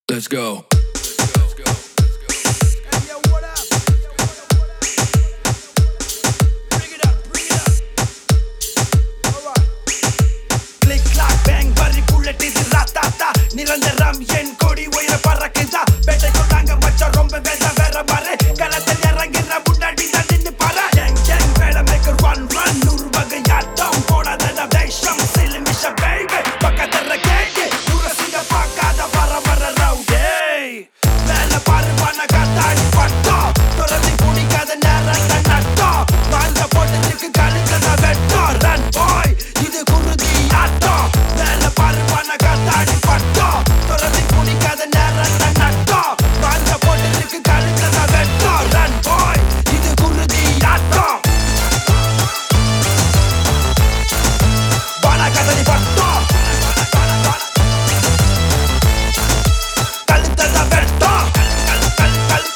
Let's go. Click clack bang பறி bullet இது ராத்தாத்தா நிரந்தரம் என் கொடி உயர பறக்குதா பேட்டை கொண்டாங்க மச்சான் ரொம்ப வேத வேற பாரு களத்தில் இறங்குற முன்னாடி தான் நின்னு பாரு எங் எங் வேலை மேக்கர் ஒன் ரன் நூறு வகை ஆட்டம் போடாத வேஷம் சிலு மிஷ பேபி பக்கத்துல கேட்டு உரசிங்க பார்க்காத வர வர ரவுடே மேல பாரு பண்ண காத்தாடி பட்டம் துறதி பிடிக்காத நேரத்தை நட்டம் வாழ்ந்த போட்டதுக்கு கழுத்தத வெட்டம் ரன் பாய் இது குருதி ஆட்டம் மேல பாரு பண்ண காத்தாடி பட்டம் துறதி பிடிக்காத நேரத்தை நட்டம் வாழ்ந்த போட்டதுக்கு கழுத்தத வெட்டம் ரன் பாய் இது குருதி ஆட்டம் வாடா கதறி பட்டம் கழுத்தத வெட்டம் கழு கழு கழு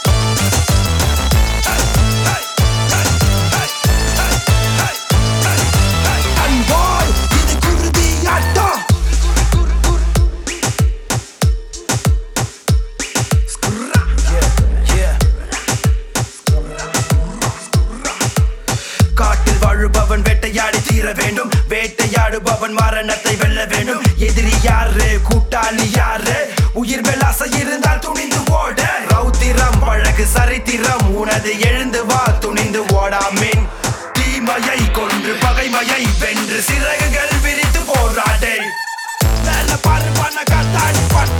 அன்போய் இது குருதி ஆட்டம் காட்டில் வாழுபவன் வேட்டையாடி தீர வேண்டும் வேட்டையாடுபவன் மரணத்தை வெல்ல வேண்டும் எதிரி யாரு கூட்டாளி யாரு உயிர் மேல் ஆசை இருந்தால் துணிந்து ஓட ரௌத்திரம் பழகு சரித்திரம் உனது எழுந்து வா துணிந்து ஓடாமின் தீமையை கொன்று பகைமையை வென்று சிறகுகள் விரித்து போராடே மேல பாரு பண்ண காத்தாடி பட்ட